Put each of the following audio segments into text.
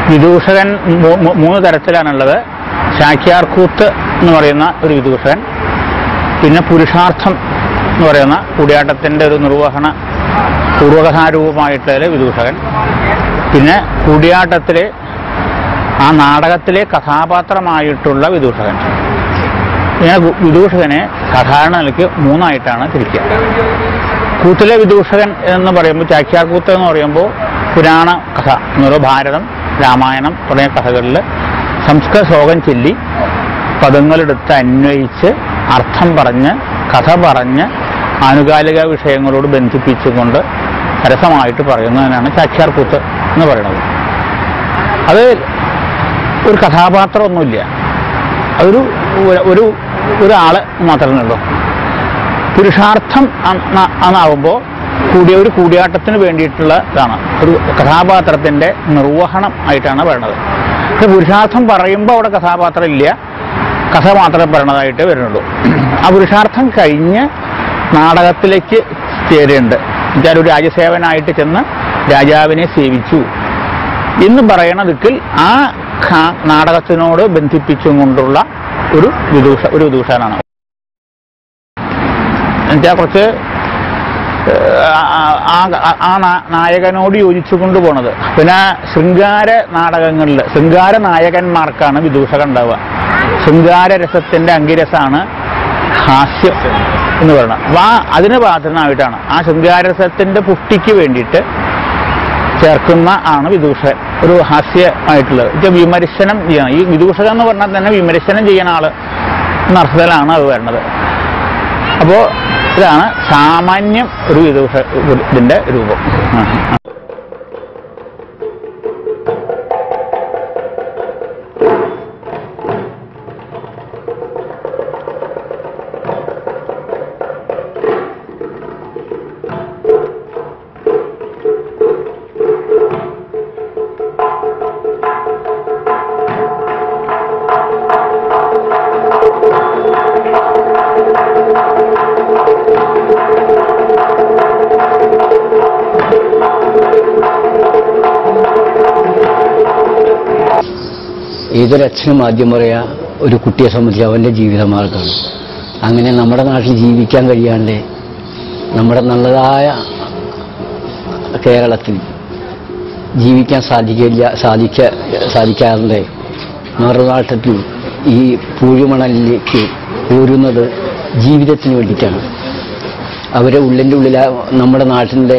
വിദൂഷകൻ മൂ- മൂ- മൂന്ന് തരത്തിലാണുള്ളത് ശാക്യാർകൂത്ത് എന്ന് പറയുന്ന ഒരു വിദൂഷകൻ പിന്നെ പുരുഷാർത്ഥം എന്ന് പറയുന്ന കൂടിയാട്ടത്തിൻ്റെ ഒരു നിർവഹണ പൂർവകഥാരൂപമായിട്ടുള്ള വിദൂഷകൻ പിന്നെ കൂടിയാട്ടത്തിലെ ആ നാടകത്തിലെ കഥാപാത്രമായിട്ടുള്ള വിദൂഷകൻ ഇങ്ങനെ ഗു- വിദൂഷകനെ സാധാരണ നിലയ്ക്ക് മൂന്നായിട്ടാണ് തിരിക്കുക കൂത്തിലെ വിദൂഷകൻ എന്ന് പറയുമ്പോൾ ചാക്യാർകൂത്ത് എന്ന് പറയുമ്പോൾ പുരാണ കഥ എന്ന് പറയുമ്പോൾ ഭാരതം രാമായണം തുടങ്ങിയ കഥകളിൽ സംസ്കൃത ശ്ലോകം ചൊല്ലി പദങ്ങളെടുത്ത് അന്വയിച്ച് അർത്ഥം പറഞ്ഞ് കഥ പറഞ്ഞ് ആനുകാലിക വിഷയങ്ങളോട് ബന്ധിപ്പിച്ചുകൊണ്ട് സരസമായിട്ട് പറയുന്നതിനാണ് ചാക്യാർകൂത്ത് എന്ന് പറയുന്നത് അത് ഒരു കഥാപാത്രമൊന്നുമില്ല അതൊരു ഒരു- ഒരു ഒരാള് മാത്രമേ ഉള്ളൂ പുരുഷാർത്ഥം എന്നാവുമ്പോൾ കൂടിയ ഒരു കൂടിയാട്ടത്തിന് വേണ്ടിയിട്ടുള്ള ഇതാണ് ഒരു കഥാപാത്രത്തിന്റെ നിർവഹണം ആയിട്ടാണ് പറയുന്നത് പക്ഷെ പുരുഷാർത്ഥം പറയുമ്പോൾ അവിടെ കഥാപാത്രം ഇല്ല കഥ മാത്രമേ പറയണതായിട്ട് വരുന്നുള്ളൂ ആ പുരുഷാർത്ഥം കഴിഞ്ഞ് നാടകത്തിലേക്ക് ചേരുന്നുണ്ട് എന്നുവെച്ചാൽ ഒരു രാജ്യസേവനായിട്ട് ചെന്ന് രാജാവിനെ സേവിച്ചു എന്ന് പറയണ ദിക്കിൽ ആ ഖ- നാടകത്തിനോട് ബന്ധിപ്പിച്ചും കൊണ്ടുള്ള ഒരു വിദൂഷ ഒരു വിദൂഷനാണ് എന്നുവെച്ചാൽ കുറച്ച് ഏഹ്, ആ- ആ- ആ- ആ നാ- നായകനോട് യോജിച്ചു കൊണ്ടുപോണത് പിന്നെ ശൃംഗാര നാടകങ്ങളിൽ ശൃംഗാര നായകന്മാർക്കാണ് വിദൂഷകം ഉണ്ടാവുക ശൃംഗാര രസത്തിന്റെ അങ്കിരസാണ് ഹാസ്യം എന്ന് പറയുന്നത് അപ്പൊ ആ അതിന് പാത്രനായിട്ടാണ് ആ ശൃംഗാരരസത്തിന്റെ പുഷ്ടിക്ക് വേണ്ടിയിട്ട് ചേർക്കുന്ന ആണ് വിദൂഷകൻ ഒരു ഹാസ്യമായിട്ടുള്ളത് ഇത് വിമർശനം ചെയ്യണം ഈ വിദൂഷകൻ എന്ന് പറഞ്ഞാൽ തന്നെ വിമർശനം ചെയ്യുന്ന ആള് എന്ന അർത്ഥത്തിലാണ് അത് വരുന്നത് അപ്പോൾ ഇതാണ് സാമാന്യം ഒരു വിദൂഷ ഇതിന്റെ രൂപം ആ. ഏതൊരച്ഛനും ആദ്യം പറയാ ഒരു കുട്ടിയെ സംബന്ധിച്ച് അവൻ്റെ ജീവിതമാർഗമാണ് അങ്ങനെ നമ്മുടെ നാട്ടിൽ ജീവിക്കാൻ കഴിയാണ്ട് നമ്മുടെ നല്ലതായ കേരളത്തിൽ ജീവിക്കാൻ സാധിക്കില്ല സാധിക്ക സാധിക്കാറുണ്ട് മറുനാട്ടത്തിൽ ഈ പൂഴിമണലിലേക്ക് പോരുന്നത് ജീവിതത്തിന് വേണ്ടിയിട്ടാണ് അവരെ ഉള്ളിൻ്റെ ഉള്ളിൽ ആ നമ്മുടെ നാട്ടിൻ്റെ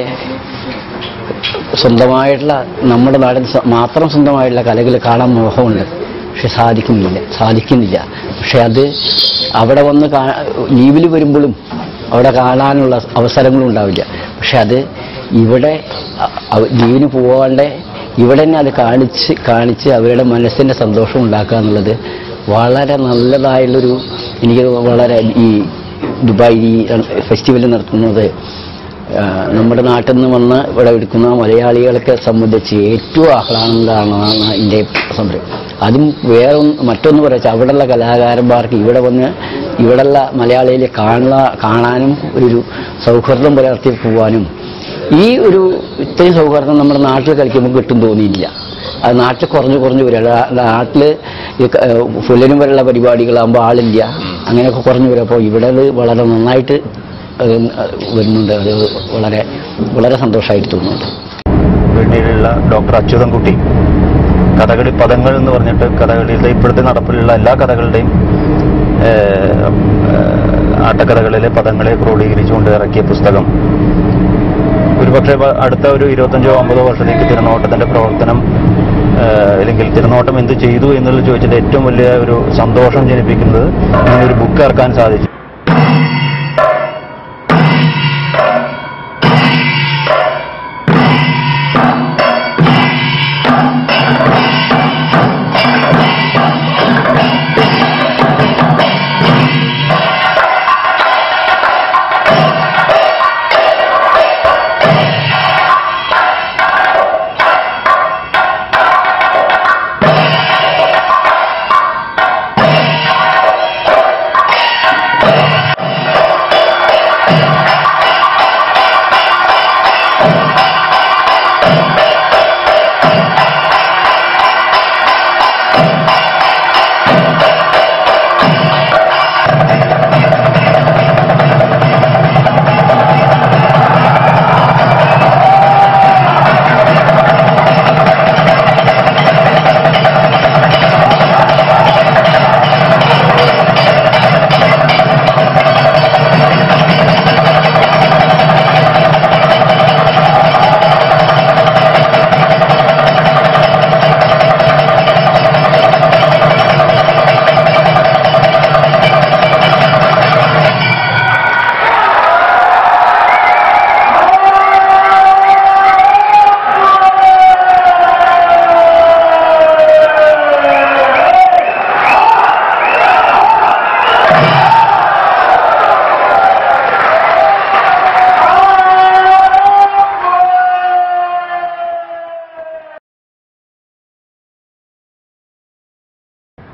സ്വന്തമായിട്ടുള്ള നമ്മുടെ നാടിന് സ്വ- മാത്രം സ്വന്തമായിട്ടുള്ള കലകൾ കാണാൻ മോഹമുണ്ട് പക്ഷെ സാധിക്കുന്നില്ല സാധിക്കുന്നില്ല പക്ഷെ അത് അവിടെ വന്ന് കാ ലീവിൽ വരുമ്പോഴും അവിടെ കാണാനുള്ള അവസരങ്ങളും ഉണ്ടാവില്ല പക്ഷെ അത് ഇവിടെ അ- അവ- ലീവിന് പോകാണ്ട് ഇവിടെ തന്നെ അത് കാണിച്ച് കാണിച്ച് അവരുടെ മനസ്സിൻ്റെ സന്തോഷം ഉണ്ടാക്കുക എന്നുള്ളത് വളരെ നല്ലതായുള്ളൊരു എനിക്ക് വളരെ ഈ ദുബായ് ഈ ഫെസ്റ്റിവൽ നടത്തുന്നത് ആ, നമ്മുടെ നാട്ടിൽ നിന്ന് വന്ന് ഇവിടെ എടുക്കുന്ന മലയാളികളെ സംബന്ധിച്ച് ഏറ്റവും ആഹ്ലാദമാണ് എൻ്റെ സംരംഭം അതും വേറെ ഒന്ന് മറ്റൊന്ന് പറയാ അവിടെയുള്ള കലാകാരന്മാർക്ക് ഇവിടെ വന്ന് ഇവിടെയുള്ള മലയാളികളെ കാണാ കാണാനും ഒരു സൗഹൃദം പുലർത്തി പോകാനും ഈ ഒരു ഇത്രയും സൗഹൃദം നമ്മുടെ നാട്ടിൽ കളിക്കുമ്പോൾ കിട്ടും തോന്നിയില്ല അത് നാട്ടിൽ കുറഞ്ഞു കുറഞ്ഞു വരിക നാട്ടിൽ ഈ ക- ഏഹ് പുല്ലനും വരെയുള്ള പരിപാടികളാകുമ്പോൾ ആളില്ല അങ്ങനെയൊക്കെ കുറഞ്ഞു വരും അപ്പോൾ ഇവിടെ അത് വളരെ നന്നായിട്ട് അത് വരുന്നുണ്ട് അത് വളരെ വളരെ സന്തോഷമായിട്ട് തോന്നുന്നുണ്ട് വീട്ടിലുള്ള ഡോക്ടർ അച്യുതൻകുട്ടി കഥകളി പദങ്ങൾ എന്ന് പറഞ്ഞിട്ട് കഥകളിയുടെ ഇപ്പോഴത്തെ നടപ്പിലുള്ള എല്ലാ കഥകളുടെയും ഏഹ്, ഏഹ്, ആട്ടക്കഥകളിലെ പദങ്ങളെ ക്രോഡീകരിച്ചുകൊണ്ട് ഇറക്കിയ പുസ്തകം ഒരുപക്ഷെ വ- അടുത്ത ഒരു ഇരുപത്തഞ്ചോ അമ്പതോ വർഷത്തേക്ക് തിരുനോട്ടത്തിന്റെ പ്രവർത്തനം ഏഹ്, അല്ലെങ്കിൽ തിരുനോട്ടം എന്ത് ചെയ്തു എന്നുള്ളത് ചോദിച്ചിട്ട് ഏറ്റവും വലിയ ഒരു സന്തോഷം ജനിപ്പിക്കുന്നത് ഇങ്ങനെ ഒരു ബുക്ക് ഇറക്കാൻ സാധിച്ചു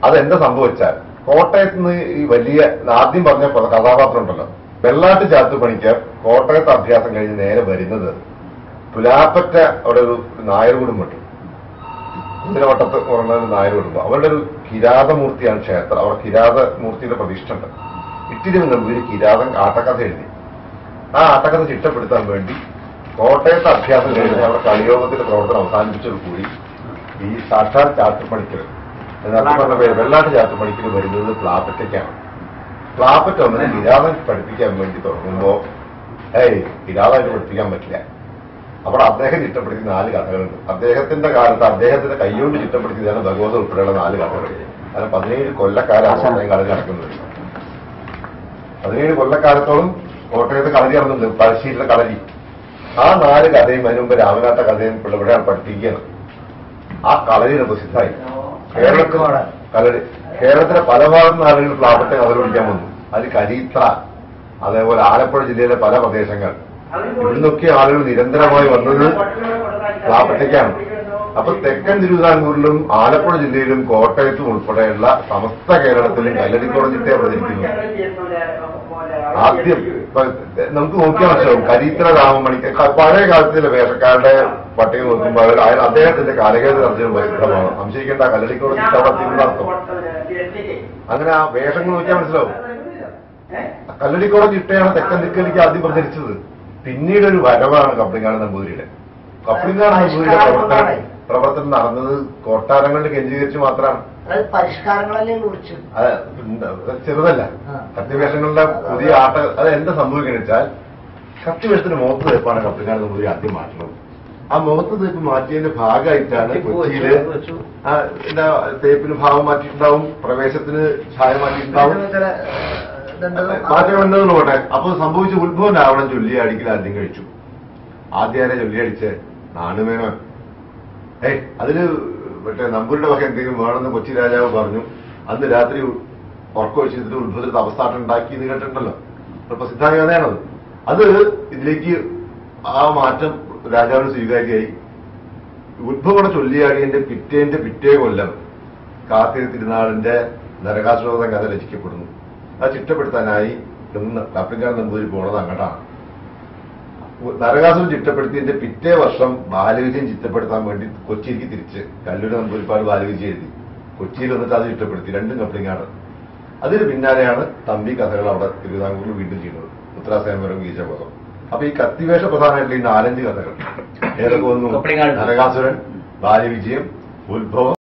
അതെന്താ സംഭവിച്ചാൽ കോട്ടയത്ത് നിന്ന് ഈ വലിയ ആദ്യം പറഞ്ഞ പ- കഥാപാത്രം ഉണ്ടല്ലോ വെള്ളാട്ട് ചാത്തു പണിക്കർ കോട്ടയത്ത് അഭ്യാസം കഴിഞ്ഞ് നേരെ വരുന്നത് പുലാപ്പറ്റ അവിടെ ഒരു നായർ കുടുംബമുണ്ട് കുതിരവട്ടത്ത് പറഞ്ഞ ഒരു നായർ കുടുംബം അവരുടെ ഒരു കിരാതമൂർത്തിയാണ് ക്ഷേത്രം അവിടെ കിരാതമൂർത്തിയുടെ പ്രതിഷ്ഠ ഉണ്ട് ഇത്തിരി നമ്പൂരി കിരാതം ആട്ടക്കഥ എഴുതി ആ ആട്ടക്കഥ ചിട്ടപ്പെടുത്താൻ വേണ്ടി കോട്ടയത്ത് അഭ്യാസം കഴിഞ്ഞ് അവിടെ കളിയോഗത്തിന്റെ പ്രവർത്തനം അവസാനിപ്പിച്ചത് കൂടി ഈ സാക്ഷാൽ ചാത്തുപണിക്കൽ നേരത്തെ പറഞ്ഞ പേര് വെള്ളാട്ട് ചാത്തുപണിക്കൽ വരുന്നത് പ്ലാപ്പറ്റയ്ക്കാണ് പ്ലാപ്പറ്റ ഒന്നിനെ കിരാതം പഠിപ്പിക്കാൻ വേണ്ടി തുടങ്ങുമ്പോ ഏയ് കിരാതായിട്ട് പഠിപ്പിക്കാൻ പറ്റില്ല അവിടെ അദ്ദേഹം ചിട്ടപ്പെടുത്തിയ നാല് കഥകളുണ്ട് അദ്ദേഹത്തിന്റെ കാലത്ത് അദ്ദേഹത്തിന്റെ കൈകൊണ്ട് ചിട്ടപ്പെടുത്തിയതാണ് ഭഗവത് ഉൾപ്പെടെയുള്ള നാല് കഥകൾ അങ്ങനെ പതിനേഴ് കൊല്ലക്കാരാണ് അദ്ദേഹം കളരി നടക്കുന്നത് പതിനേഴ് കൊല്ലക്കാലത്തോളം കോട്ടയത്ത് കളരി നടന്നുണ്ട് പഴശ്ശിയിലെ കളരി ആ നാല് കഥയും അതിന് മുമ്പ് രാമനാട്ട കഥയും പിള്ളവരെയാണ് പഠിപ്പിക്കുകയാണ് ആ കളരിയാണ് പ്രസിദ്ധമായി കേരളത്തിൽ കളരി കേരളത്തിലെ പല ഭാഗത്തു നിന്ന് ആളുകൾ പ്ലാവത്തെ കഥ പഠിക്കാൻ വന്നു അത് കരീത്ര അതേപോലെ ആലപ്പുഴ ജില്ലയിലെ പല പ്രദേശങ്ങൾ ഇവിടുന്നൊക്കെ ആളുകൾ നിരന്തരമായി വന്നത് പ്ലാപ്പറ്റയ്ക്കാണ് അപ്പൊ തെക്കൻ തിരുവിതാംകൂറിലും ആലപ്പുഴ ജില്ലയിലും കോട്ടയത്തും ഉൾപ്പെടെയുള്ള സമസ്ത കേരളത്തിലും കല്ലടിക്കോടം ചിട്ടയെ പ്രചരിക്കുന്നു ആദ്യം ഇപ്പൊ നമുക്ക് നോക്കിയാൽ മനസ്സിലാവും കരീത്ര രാമമണിക്ക് ക- പഴയ കാലത്തിലെ വേഷക്കാരുടെ പട്ടിക നോക്കുമ്പോൾ അവർ അയാൾ അദ്ദേഹത്തിന്റെ കാലകേന്ദ്ര ദർശനം പ്രസിദ്ധമാണ് സംശയിക്കേണ്ട കല്ലടിക്കോടം ചിട്ട അവിടെ തിരുന്നർത്ഥം അങ്ങനെ ആ വേഷങ്ങൾ നോക്കിയാൽ മനസ്സിലാവും കല്ലടിക്കോടം ചിട്ടയാണ് തെക്കൻ ദിക്കലിക്ക് ആദ്യം പ്രചരിച്ചത് പിന്നീട് ഒരു വരവാണ് കപ്ലിങ്ങാട് നമ്പൂതിരിയുടെ കപ്ലിങ്ങാട് നമ്പൂതിരിയുടെ പ്രവർത്തനം പ്രവർത്തനം നടന്നത് കൊട്ടാരങ്ങളിൽ കേന്ദ്രീകരിച്ച് മാത്രമാണ് അതായത് പരിഷ്കാരങ്ങളല്ലേ കുറിച്ച് അത് ഉണ്ട്. അത് ചെറുതല്ല ആ. കത്തിവേഷങ്ങളുടെ പുതിയ ആട്ട അത് എന്താ സംഭവിക്കുന്നത് വെച്ചാൽ കത്തിവേഷത്തിന് മുഖത്ത് തേപ്പാണ് കപ്പിക്കാട് നമ്പൂതിരി ആദ്യം മാറ്റുന്നത് ആ മുഖത്ത് തേപ്പ് മാറ്റിയതിന്റെ ഭാഗമായിട്ടാണ് കൊച്ചിയില് ആ എന്താ തേപ്പിന് ഭാവം മാറ്റിയിട്ടുണ്ടാവും പ്രവേശത്തിന് ഛായ മാറ്റിയിട്ടുണ്ടാവും മാറ്റം ഉണ്ടെന്ന് പോട്ടെ അപ്പൊ സംഭവിച്ച ഉത്ഭവം രാവണൻ ചൊല്ലിയടിക്കൽ ആദ്യം കഴിച്ചു ആദ്യം ആരെ ചൊല്ലിയടിച്ച് നാണുമേനോൻ ഏയ് അതില് മറ്റേ നമ്പൂരിന്റെ വക എന്തെങ്കിലും വേണമെന്ന് കൊച്ചി രാജാവ് പറഞ്ഞു അന്ന് രാത്രി ഉറക്കം വെച്ചിട്ട് ഉത്ഭവത്തിൽ അവസ്ഥാട്ടം ഉണ്ടാക്കി എന്ന് കേട്ടിട്ടുണ്ടല്ലോ അപ്പൊ പ്രസിദ്ധായ കഥയാണത് അത് ഇതിലേക്ക് ആ മാറ്റം രാജാവിന് സ്വീകാര്യമായി ഉത്ഭവം ചൊല്ലിയാടിയന്റെ പിറ്റേന്റെ പിറ്റേ കൊല്ലം കാർത്തിക തിരുനാളിന്റെ നരകാസുരോധം കഥ രചിക്കപ്പെടുന്നു അത് ചിട്ടപ്പെടുത്താനായി കപ്പിങ്കാട് നമ്പൂതിരി പോണത് അങ്ങോട്ടാണ് നരകാസുരം ചിട്ടപ്പെടുത്തിയതിന്റെ പിറ്റേ വർഷം ബാലവിജയം ചിട്ടപ്പെടുത്താൻ വേണ്ടി കൊച്ചിയിലേക്ക് തിരിച്ച് കല്ലൂർ നമ്പൂരിപ്പാട് ബാലവിജയം എഴുതി കൊച്ചിയിൽ വന്നിട്ട് അത് ചിട്ടപ്പെടുത്തി രണ്ടും കപ്ലിങ്ങാണ് അതിന് പിന്നാലെയാണ് തമ്പി കഥകൾ അവിടെ തിരുവിതാംകൂറിൽ വീണ്ടും ചെയ്യുന്നത് ഉത്തരാസേമരം ഗീജബോധം അപ്പൊ ഈ കത്തിവേഷ പ്രധാനമായിട്ടുള്ള ഈ നാലഞ്ച് കഥകൾ ഏതൊക്കെ വന്നു കപ്ലിങ്ങാട്. നരകാസുരൻ ബാലവിജയം ഉത്ഭവം